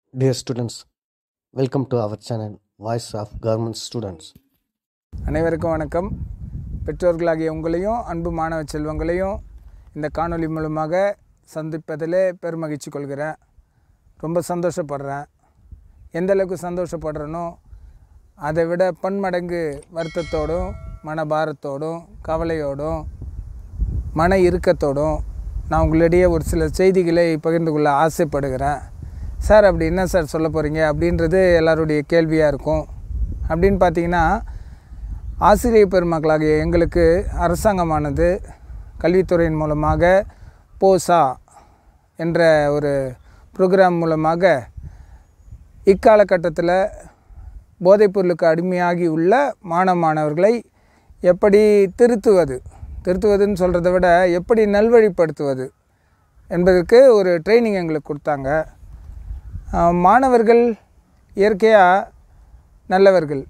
Dear students, welcome to our channel Voice of Government Students. அனைவருக்கும் வணக்கம் பெற்றோர்களாகிய உங்களையும் அன்பு மாணவ செல்வங்களையும் இந்த காணொளி மூலமாக சந்திப்பதிலே பெருமகிழ்ச்சி கொள்கிறேன் ரொம்ப சந்தோஷப்படுறேன் எந்த அளவுக்கு சந்தோஷப்படுறேனோ அதை விட பன்மடங்கு வருத்தத்தோடும் மனபாரத்தோடும் கவலையோடும் மன இறுக்கத்தோடும் நான் உங்களிடையே ஒரு சில செய்திகளை பகிர்ந்து கொள்ள ஆசைப்படுகிறேன் சார் அப்படி என்ன சார் சொல்ல போகிறீங்க அப்படின்றது எல்லாருடைய கேள்வியாக இருக்கும் அப்படின்னு பார்த்தீங்கன்னா ஆசிரியர் பெருமக்களாகிய எங்களுக்கு அரசாங்கமானது கல்வித்துறையின் மூலமாக போசா என்ற ஒரு ப்ரோக்ராம் மூலமாக இக்காலகட்டத்தில் போதைப்பொருளுக்கு அடிமையாகி உள்ள மாணவ மாணவர்களை எப்படி திருத்துவது திருத்துவதுன்னு சொல்கிறத விட எப்படி நல்வழிப்படுத்துவது என்பதற்கு ஒரு ட்ரைனிங் எங்களுக்கு கொடுத்தாங்க ஆஹ் மாணவர்கள் இயற்கையாக நல்லவர்கள்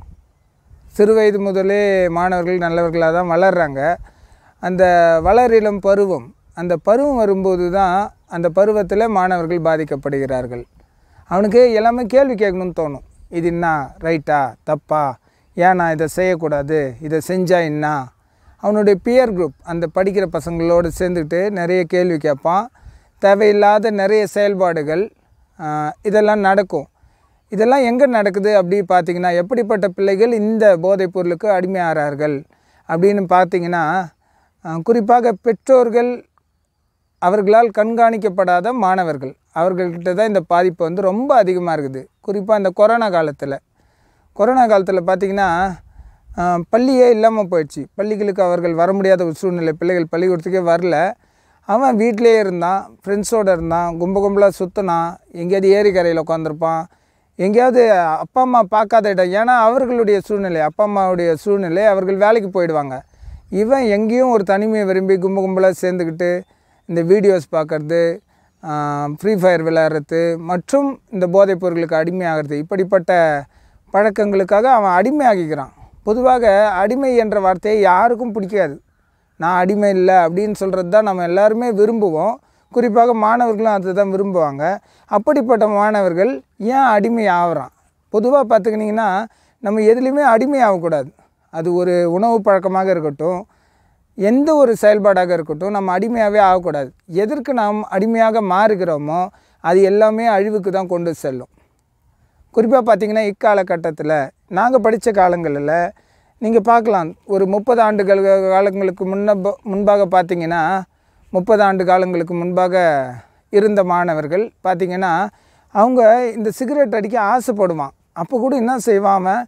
சிறு வயது முதலே மாணவர்கள் நல்லவர்களாக தான் வளர்கிறாங்க அந்த வளரிளம் பருவம் அந்த பருவம் வரும்போது தான் அந்த பருவத்தில் மாணவர்கள் பாதிக்கப்படுகிறார்கள் அவனுக்கு எல்லாமே கேள்வி கேட்கணும்னு தோணும் இது என்ன ரைட்டா தப்பா ஏன் நான் இதை செய்யக்கூடாது இதை செஞ்சால் என்ன அவனுடைய பியர் குரூப் அந்த படிக்கிற பசங்களோடு சேர்ந்துக்கிட்டு நிறைய கேள்வி கேட்பான் தேவையில்லாத நிறைய செயல்பாடுகள் ஆஹ், இதெல்லாம் நடக்கும் இதெல்லாம் எங்கே நடக்குது அப்படி பார்த்தீங்கன்னா எப்படிப்பட்ட பிள்ளைகள் இந்த போதைப் பொருளுக்கு அடிமையாகிறார்கள் அப்படின்னு பார்த்தீங்கன்னா அஹ், குறிப்பாக பெற்றோர்கள் அவர்களால் கண்காணிக்கப்படாத மாணவர்கள் அவர்கள்கிட்ட தான் இந்த பாதிப்பு வந்து ரொம்ப அதிகமாக இருக்குது குறிப்பாக இந்த கொரோனா காலத்தில் கொரோனா காலத்தில் பார்த்திங்கன்னா அஹ், பள்ளியே இல்லாமல் போயிடுச்சு பள்ளிகளுக்கு அவர்கள் வர முடியாத ஒரு சூழ்நிலை பிள்ளைகள் பள்ளிக்கூடத்துக்கே வரல அவன் வீட்டிலே இருந்தான் ஃப்ரெண்ட்ஸோடு இருந்தான் கும்ப கும்பலாக சுற்றினான் எங்கேயாவது ஏரிக்கரையில் உட்காந்துருப்பான் எங்கேயாவது அப்பா அம்மா பார்க்காத இடம் ஏன்னா அவர்களுடைய சூழ்நிலை அப்பா அம்மாவுடைய சூழ்நிலை அவர்கள் வேலைக்கு போயிடுவாங்க இவன் எங்கேயும் ஒரு தனிமையை விரும்பி கும்ப கும்பலாக சேர்ந்துக்கிட்டு இந்த வீடியோஸ் பார்க்குறது ஃப்ரீ ஃபயர் விளையாடுறது மற்றும் இந்த போதைப் பொருட்களுக்கு அடிமையாகிறது இப்படிப்பட்ட பழக்கங்களுக்காக அவன் அடிமையாகிக்கிறான் பொதுவாக அடிமை என்ற வார்த்தையை யாருக்கும் பிடிக்காது நான் அடிமை இல்லை அப்படின்னு சொல்கிறது தான் நம்ம எல்லாருமே விரும்புவோம் குறிப்பாக மாணவர்களும் அதுதான் விரும்புவாங்க அப்படிப்பட்ட மாணவர்கள் ஏன் அடிமை ஆகுறான் பொதுவாக பார்த்துக்கிட்டிங்கன்னா நம்ம எதுலேயுமே அடிமை ஆகக்கூடாது அது ஒரு உணவு பழக்கமாக இருக்கட்டும் எந்த ஒரு செயல்பாடாக இருக்கட்டும் நம்ம அடிமையாகவே ஆகக்கூடாது எதற்கு நாம் அடிமையாக மாறுகிறோமோ அது எல்லாமே அழிவுக்கு தான் கொண்டு செல்லும் குறிப்பாக பார்த்தீங்கன்னா இக்காலகட்டத்தில் நாங்கள் படித்த காலங்களில் நீங்கள் பார்க்கலாம் ஒரு முப்பது ஆண்டுகள் காலங்களுக்கு முன்ன முன்பாக பார்த்தீங்கன்னா முப்பது ஆண்டு காலங்களுக்கு முன்பாக இருந்த மாணவர்கள் பார்த்தீங்கன்னா அவங்க இந்த சிகரெட் அடிக்க ஆசைப்படுவான் அப்போ கூட என்ன செய்வான் அவன்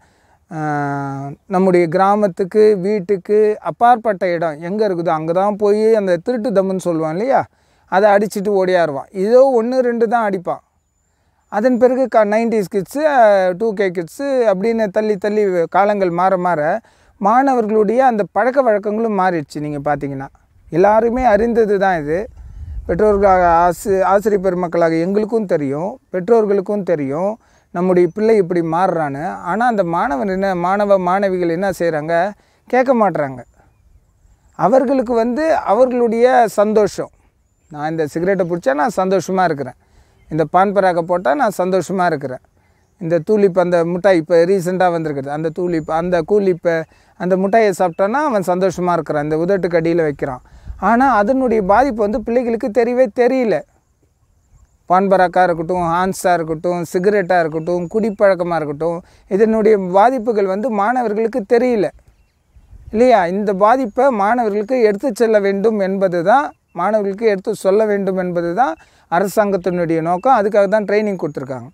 ஆஹ், நம்முடைய கிராமத்துக்கு வீட்டுக்கு அப்பாற்பட்ட இடம் எங்கே இருக்குதோ அங்கே தான் போய் அந்த திருட்டு தம்முன்னு சொல்லுவான் இல்லையா அதை அடிச்சுட்டு ஓடியாருவான் ஏதோ ஒன்று ரெண்டு தான் அடிப்பான் அதன் பிறகு க nineties kids two K kids அப்படின்னு தள்ளி தள்ளி காலங்கள் மாற மாற மாணவர்களுடைய அந்த பழக்க வழக்கங்களும் மாறிடுச்சு நீங்கள் பார்த்தீங்கன்னா எல்லாருமே அறிந்தது தான் இது பெற்றோர்களாக ஆசி ஆசிரியர் பெருமக்களாக எங்களுக்கும் தெரியும் பெற்றோர்களுக்கும் தெரியும் நம்முடைய பிள்ளை இப்படி மாறுறான்னு ஆனால் அந்த மாணவன் என்ன மாணவ மாணவிகள் என்ன செய்கிறாங்க கேட்க மாட்றாங்க அவர்களுக்கு வந்து அவர்களுடைய சந்தோஷம் நான் இந்த சிகரெட்டை பிடிச்சா நான் சந்தோஷமாக இருக்கிறேன் இந்த பான் பராக்கை போட்டால் நான் சந்தோஷமாக இருக்கிறேன் இந்த தூளிப் அந்த முட்டாய் இப்போ ரீசெண்டாக வந்திருக்குது அந்த தூளிப் அந்த கூலிப்பை அந்த முட்டாயை சாப்பிட்டான்னா அவன் சந்தோஷமாக இருக்கிறான் இந்த உதட்டுக்கு அடியில் வைக்கிறான் ஆனால் அதனுடைய பாதிப்பு வந்து பிள்ளைகளுக்கு தெரியவே தெரியல பான்பராக்காக இருக்கட்டும் ஹான்ஸாக இருக்கட்டும் சிகரெட்டாக இருக்கட்டும் குடிப்பழக்கமாக இருக்கட்டும் இதனுடைய பாதிப்புகள் வந்து மாணவர்களுக்கு தெரியல இல்லையா இந்த பாதிப்பை மாணவர்களுக்கு எடுத்து செல்ல வேண்டும் என்பது தான் மாணவர்களுக்கு எடுத்து சொல்ல வேண்டும் என்பது தான் அரசாங்கத்தினுடைய நோக்கம் அதுக்காக தான் ட்ரைனிங் கொடுத்துருக்காங்க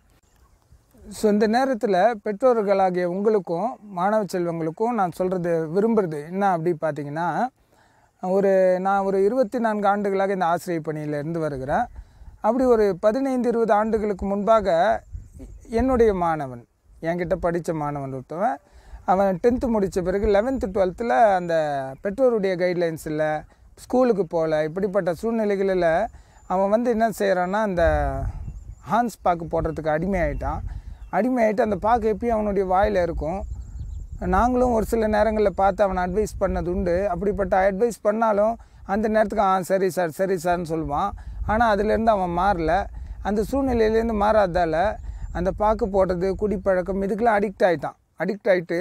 ஸோ இந்த நேரத்தில் பெற்றோர்களாகிய உங்களுக்கும் மாணவ செல்வங்களுக்கும் நான் சொல்கிறது விரும்புகிறது என்ன அப்படி பார்த்தீங்கன்னா ஒரு நான் ஒரு இருபத்தி நான்கு ஆண்டுகளாக இந்த ஆசிரியர் பணியில் இருந்து வருகிறேன் அப்படி ஒரு பதினைந்து இருபது ஆண்டுகளுக்கு முன்பாக என்னுடைய மாணவன் என்கிட்ட படித்த மாணவன் ஒருத்தவன் அவன் டென்த்து முடித்த பிறகு லெவன்த்து டுவெல்த்தில் அந்த பெற்றோருடைய கைட்லைன்ஸ் இல்லை ஸ்கூலுக்கு போகல இப்படிப்பட்ட சூழ்நிலைகளில் அவன் வந்து என்ன செய்கிறான்னா அந்த ஹான்ஸ் பாக்கு போடுறதுக்கு அடிமையாயிட்டான் அடிமையாயிட்டு அந்த பாக்கு எப்பயும் அவனுடைய வாயில் இருக்கும் நாங்களும் ஒரு சில நேரங்களில் பார்த்து அவனை அட்வைஸ் பண்ணது உண்டு அப்படிப்பட்ட அட்வைஸ் பண்ணாலும் அந்த நேரத்துக்கு ஆ சரி சார் சரி சார்னு சொல்லுவான் ஆனால் அதுலேருந்து அவன் மாறல அந்த சூழ்நிலையிலேருந்து மாறாததால் அந்த பாக்கு போடுறது குடிப்பழக்கம் இதுக்கெல்லாம் அடிக்ட் ஆகிட்டான் அடிக்ட் ஆகிட்டு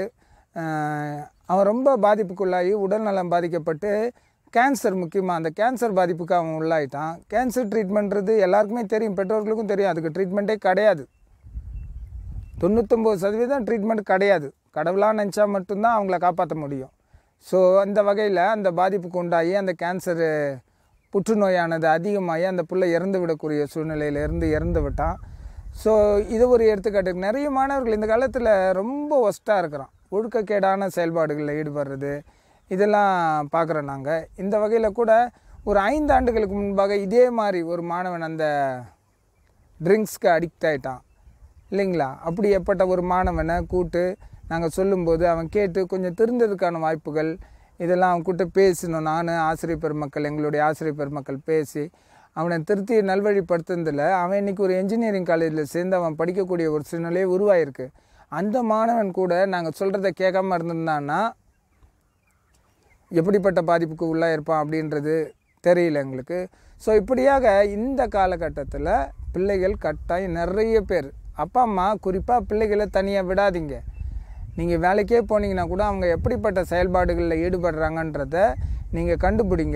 அவன் ரொம்ப பாதிப்புக்குள்ளாகி உடல்நலம் பாதிக்கப்பட்டு கேன்சர் முக்கியமாக அந்த கேன்சர் பாதிப்புக்கு அவன் உள்ளாயிட்டான் கேன்சர் ட்ரீட்மெண்ட்றது எல்லாருக்குமே தெரியும் பெற்றோர்களுக்கும் தெரியும் அதுக்கு ட்ரீட்மெண்ட்டே கிடையாது தொண்ணூத்தொம்பது சதவீதம் ட்ரீட்மெண்ட் கிடையாது கடவுளாக நினச்சா மட்டும்தான் அவங்கள காப்பாற்ற முடியும் ஸோ அந்த வகையில் அந்த பாதிப்புக்கு உண்டாகி அந்த கேன்சரு புற்றுநோயானது அதிகமாகி அந்த புள்ள இறந்து விடக்கூடிய சூழ்நிலையிலேருந்து இறந்து விட்டான் ஸோ இது ஒரு எடுத்துக்காட்டு நிறைய மாணவர்கள் இந்த காலத்தில் ரொம்ப ஒஸ்ட்டாக இருக்கிறான் ஒழுக்கக்கேடான செயல்பாடுகளில் ஈடுபடுறது இதெல்லாம் பார்க்குறோம் நாங்கள் இந்த வகையில் கூட ஒரு ஐந்து ஆண்டுகளுக்கு முன்பாக இதே மாதிரி ஒரு மாணவன் அந்த ட்ரிங்க்ஸ்க்கு அடிக்ட் ஆகிட்டான் இல்லைங்களா அப்படி ஏற்பட்ட ஒரு மாணவனை கூட்டு நாங்கள் சொல்லும்போது அவன் கேட்டு கொஞ்சம் திருந்ததுக்கான வாய்ப்புகள் இதெல்லாம் அவன் கூட்ட பேசணும் நான் ஆசிரியர் பெருமக்கள் எங்களுடைய ஆசிரியர் பெருமக்கள் பேசி அவனை திருத்தி நல்வழிப்படுத்துனதில் அவன் இன்றைக்கி ஒரு என்ஜினியரிங் காலேஜில் சேர்ந்து அவன் படிக்கக்கூடிய ஒரு சூழ்நிலையே உருவாயிருக்கு அந்த மாணவன் கூட நாங்கள் சொல்கிறத கேட்காம இருந்திருந்தான்னா எப்படிப்பட்ட பாதிப்புக்கு உள்ளாக இருப்பான் அப்படின்றது தெரியல எங்களுக்கு ஸோ இப்படியாக இந்த காலகட்டத்தில் பிள்ளைகள் கட்டாயம் நிறைய பேர் அப்பா அம்மா குறிப்பாக பிள்ளைகளை தனியாக விடாதீங்க நீங்கள் வேலைக்கே போனீங்கன்னா கூட அவங்க எப்படிப்பட்ட செயல்பாடுகளில் ஈடுபடுறாங்கன்றத நீங்கள் கண்டுபிடிங்க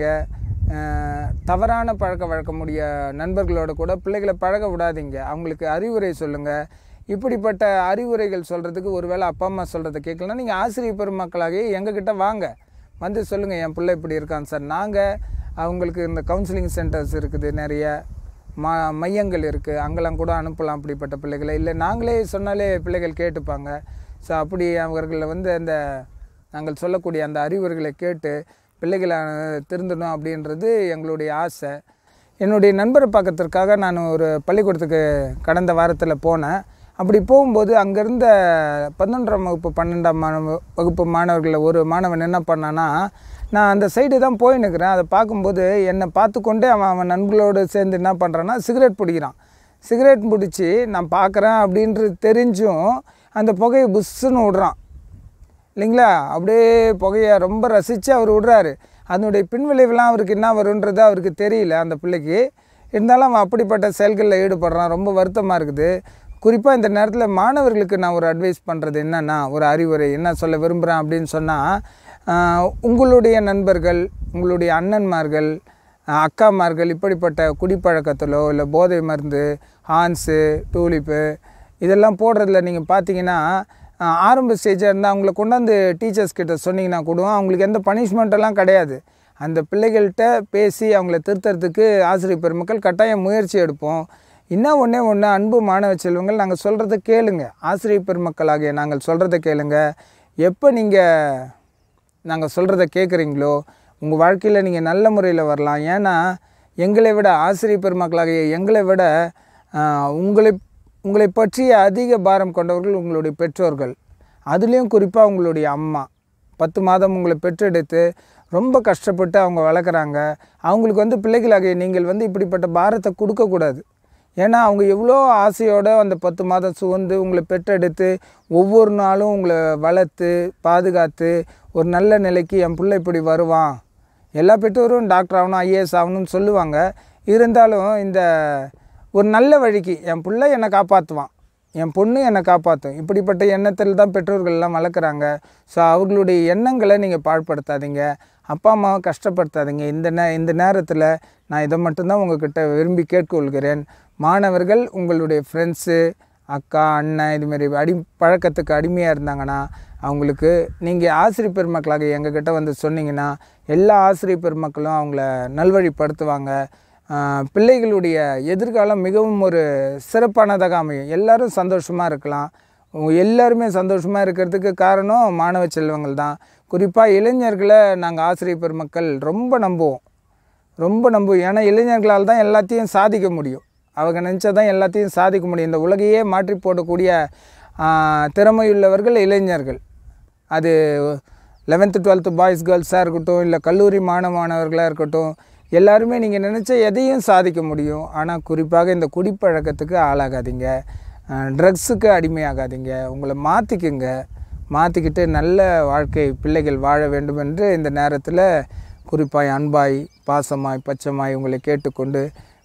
அஹ், தவறான பழக்க வழக்கமுடைய நண்பர்களோட கூட பிள்ளைகளை பழக விடாதீங்க அவங்களுக்கு அறிவுரை சொல்லுங்கள் இப்படிப்பட்ட அறிவுரைகள் சொல்கிறதுக்கு ஒருவேளை அப்பா அம்மா சொல்கிறத கேட்கலன்னா நீங்கள் ஆசிரியர் பெருமக்களாகவே எங்ககிட்ட வாங்க வந்து சொல்லுங்கள் என் பிள்ளை இப்படி இருக்கான் சார் நாங்கள் அவங்களுக்கு இந்த கவுன்சிலிங் சென்டர்ஸ் இருக்குது நிறைய மா மையங்கள் இருக்குது அங்கெல்லாம் கூட அனுப்பலாம் அப்படிப்பட்ட பிள்ளைகளை இல்லை நாங்களே சொன்னாலே பிள்ளைகள் கேட்டுப்பாங்க ஸோ அப்படி அவர்களை வந்து அந்த நாங்கள் சொல்லக்கூடிய அந்த அறிவுரைகளை கேட்டு பிள்ளைகளை திருந்தணும் அப்படின்றது எங்களுடைய ஆசை என்னுடைய நண்பரை பார்க்கறதுக்காக நான் ஒரு பள்ளிக்கூடத்துக்கு கடந்த வாரத்தில் போனேன் அப்படி போகும்போது அங்கே இருந்த பதினொன்றாம் வகுப்பு பன்னெண்டாம் மாணவ வகுப்பு மாணவர்களில் ஒரு மாணவன் என்ன பண்ணான்னா நான் அந்த சைடு தான் போய் நிற்கிறேன் அதை பார்க்கும்போது என்னை பார்த்து கொண்டே அவன் அவன் நண்பர்களோடு சேர்ந்து என்ன பண்ணுறான்னா சிகரெட் பிடிக்கிறான் சிகரெட் பிடிச்சி நான் பார்க்குறேன் அப்படின்றது தெரிஞ்சும் அந்த புகையை புஷ்ஷுன்னு விடுறான் இல்லைங்களா அப்படியே புகையை ரொம்ப ரசித்து அவர் விடுறாரு அதனுடைய பின்விளைவுலாம் அவருக்கு என்ன வருன்றது அவருக்கு தெரியல அந்த பிள்ளைக்கு இருந்தாலும் அவன் அப்படிப்பட்ட செயல்களில் ஈடுபடுறான் ரொம்ப வருத்தமாக இருக்குது குறிப்பாக இந்த நேரத்தில் மாணவர்களுக்கு நான் ஒரு அட்வைஸ் பண்ணுறது என்னென்னா ஒரு அறிவுரை என்ன சொல்ல விரும்புகிறேன் அப்படின்னு சொன்னால் உங்களுடைய நண்பர்கள் உங்களுடைய அண்ணன்மார்கள் அஹ் அக்காமார்கள் இப்படிப்பட்ட குடிப்பழக்கத்திலோ இல்லை போதை மருந்து ஹான்ஸு டூலிப்பு இதெல்லாம் போடுறதுல நீங்கள் பார்த்தீங்கன்னா அஹ் ஆரம்ப ஸ்டேஜாக இருந்தால் அவங்கள கொண்டாந்து டீச்சர்ஸ் கிட்ட சொன்னீங்கன்னா கூட அவங்களுக்கு எந்த பனிஷ்மெண்ட்டெல்லாம் கிடையாது அந்த பிள்ளைகள்கிட்ட பேசி அவங்கள திருத்தறதுக்கு ஆசிரியர் பெருமக்கள் கட்டாயம் முயற்சி எடுப்போம் இன்னும் ஒன்றே ஒன்று அன்பு மாணவ செல்வங்கள் நாங்கள் சொல்கிறத கேளுங்க ஆசிரியர் பெருமக்களாகிய நாங்கள் சொல்கிறத கேளுங்க எப்போ நீங்கள் நாங்கள் சொல்கிறத கேட்குறீங்களோ உங்கள் வாழ்க்கையில் நீங்கள் நல்ல முறையில் வரலாம் ஏன்னா எங்களை விட ஆசிரியர் பெருமக்களாகிய எங்களை விட ஆஹ், உங்களை உங்களை பற்றிய அதிக பாரம் கொண்டவர்கள் உங்களுடைய பெற்றோர்கள் அதுலேயும் குறிப்பாக உங்களுடைய அம்மா பத்து மாதம் உங்களை பெற்றெடுத்து ரொம்ப கஷ்டப்பட்டு அவங்க வளர்க்குறாங்க அவங்களுக்கு வந்து பிள்ளைகளாகிய நீங்கள் வந்து இப்படிப்பட்ட பாரத்தை கொடுக்கக்கூடாது ஏன்னா அவங்க எவ்வளோ ஆசையோடு அந்த பத்து மாதம் சுமந்து உங்களை பெற்றெடுத்து ஒவ்வொரு நாளும் உங்களை வளர்த்து பாதுகாத்து ஒரு நல்ல நிலைக்கு என் பிள்ளை இப்படி வருவான் எல்லா பெற்றோரும் டாக்டர் ஆகணும் ஐஏஎஸ் ஆகணும்னு சொல்லுவாங்க இருந்தாலும் இந்த ஒரு நல்ல வழிக்கு என் பிள்ளை என்னை காப்பாற்றுவான் என் பொண்ணு என்னை காப்பாற்றும் இப்படிப்பட்ட எண்ணத்தில் தான் பெற்றோர்கள் எல்லாம் வளர்க்குறாங்க ஸோ அவர்களுடைய எண்ணங்களை நீங்கள் பாழ்படுத்தாதீங்க அப்பா அம்மாவை கஷ்டப்படுத்தாதீங்க இந்த நே இந்த நேரத்தில் நான் இதை மட்டும்தான் உங்ககிட்ட விரும்பி கேட்டுக்கொள்கிறேன் மாணவர்கள் உங்களுடைய ஃப்ரெண்ட்ஸு அக்கா அண்ணன் இதுமாரி அடி பழக்கத்துக்கு அடிமையாக இருந்தாங்கன்னா அவங்களுக்கு நீங்கள் ஆசிரியர் பெருமக்களாக எங்ககிட்ட வந்து சொன்னீங்கன்னா எல்லா ஆசிரியர் பெருமக்களும் அவங்கள நல்வழிப்படுத்துவாங்க ஆஹ் பிள்ளைகளுடைய எதிர்காலம் மிகவும் ஒரு சிறப்பானதாக அமையும் எல்லாரும் சந்தோஷமாக இருக்கலாம் உங்க எல்லாருமே சந்தோஷமாக இருக்கிறதுக்கு காரணம் மாணவ செல்வங்கள் தான் குறிப்பாக இளைஞர்களை நாங்கள் ஆசிரியர் பெருமக்கள் ரொம்ப நம்புவோம் ரொம்ப நம்புவோம் ஏன்னா இளைஞர்களால் தான் எல்லாத்தையும் சாதிக்க முடியும் அவங்க நினச்சா தான் எல்லாத்தையும் சாதிக்க முடியும் இந்த உலகையே மாற்றி போடக்கூடிய ஆஹ், திறமையுள்ளவர்கள் இளைஞர்கள் அது லெவன்த்து டுவெல்த்து பாய்ஸ் கேர்ள்ஸாக இருக்கட்டும் இல்லை கல்லூரி மாணவ மாணவர்களாக இருக்கட்டும் எல்லாருமே நீங்கள் நினச்ச எதையும் சாதிக்க முடியும் ஆனால் குறிப்பாக இந்த குடிப்பழக்கத்துக்கு ஆளாகாதீங்க ட்ரக்ஸுக்கு அடிமையாகாதீங்க உங்களை மாற்றிக்குங்க மாற்றிக்கிட்டு நல்ல வாழ்க்கை பிள்ளைகள் வாழ வேண்டும் என்று இந்த நேரத்தில் குறிப்பாய் அன்பாய் பாசமாய் பச்சமாய் உங்களை கேட்டுக்கொண்டு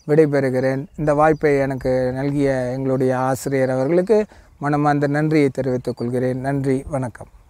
விடைபெறுகிறேன் இந்த வாய்ப்பை எனக்கு நல்கிய எங்களுடைய ஆசிரியர் அவர்களுக்கு மனமார்ந்த நன்றியை தெரிவித்துக் கொள்கிறேன் நன்றி வணக்கம்